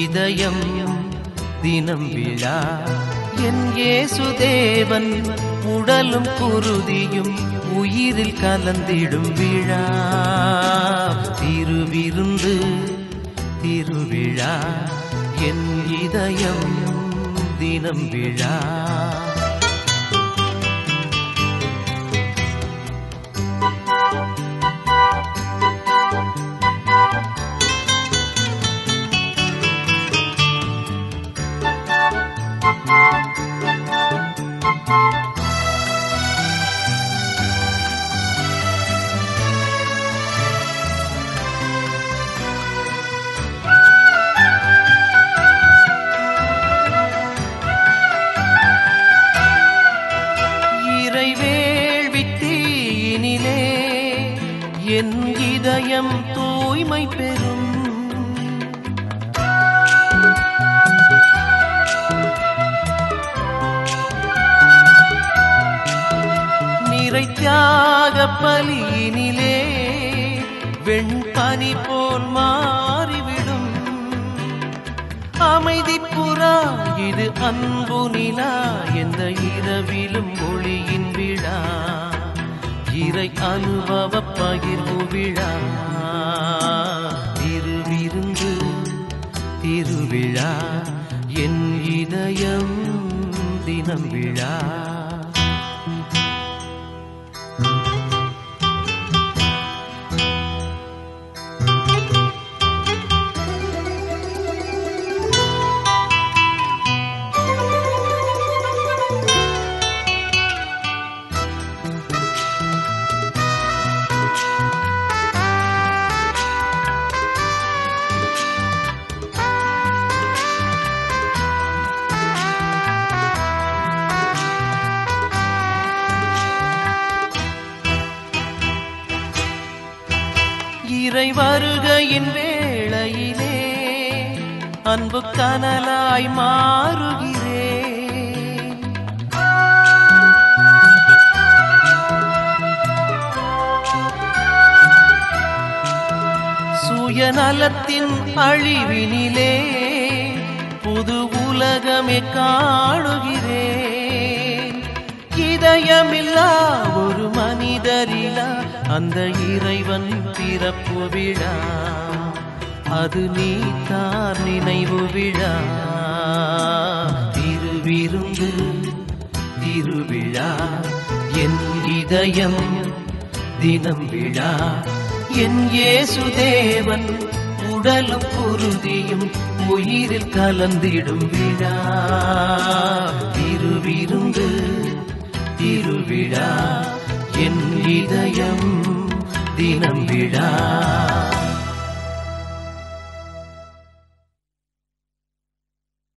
இதயம் தினம் விழா என் இயேசுதேவன் உடலும் குருதியும் உயிரில் கலந்திடும் விழா திருவிருந்து திருவிழா என் இதயம் தினம் விழா இறைவேள்வித்தீயினிலே என் இதயம் தூய்மை பெறும் நிறை தியாக பலியினிலே வெண்பனி போல் மாறிவிடும் அமைதி புறா இது அன்பு நிலா எந்த இரவிலும் ஒளியின் விழா இறை அனுபவ பகிர்வு விழா திருவிருந்து திருவிழா என் இதயம் தினம் விழா இறை வருகையின் வேளையிலே அன்பு கனலாய் மாறுகிறேன் சுயநலத்தின் அழிவினிலே புது உலகமே காணுகிறேன் இதயமில்லா ஒரு மனிதரிலா அந்த இறைவன் பிறப்பு விழா அது நீ தார் நினைவு விழா திருவிருந்து திருவிழா என் இதயம் தினம் விழா என் இயேசுதேவன் உடலும் குருதியும் உயிரில் கலந்திடும் விழா திருவிருந்து திருவிழா என் இதயம் தினம் விழா